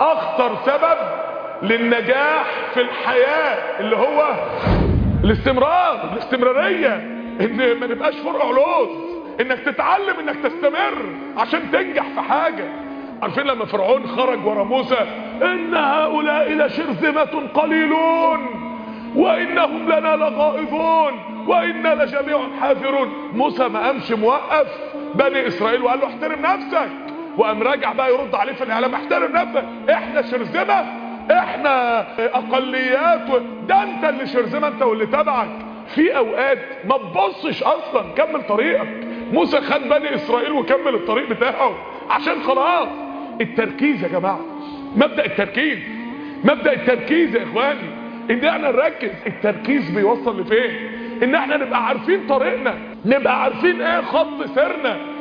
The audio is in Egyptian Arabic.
اخطر سبب للنجاح في الحياة اللي هو الاستمرار الاستمرارية ان ما نبقاش فرع علوز انك تتعلم انك تستمر عشان تنجح في حاجة عارفين لما فرعون خرج ورا موسى ان هؤلاء لشرذمة قليلون وانهم لنا لغائظون وانا لجميع حافرون موسى ما قامش موقف بني اسرائيل وقال له احترم نفسك وقام راجع بقى يرد عليه في الاعلام احترم نفسك احنا شرذمه احنا اقليات ده انت اللي شرذمه انت واللي تبعك في اوقات ما تبصش اصلا كمل طريقك موسى خد بني اسرائيل وكمل الطريق بتاعه عشان خلاص التركيز يا جماعه مبدا التركيز مبدا التركيز يا اخواني ان احنا نركز التركيز بيوصل لفين ان احنا نبقى عارفين طريقنا نبقى عارفين ايه خط سيرنا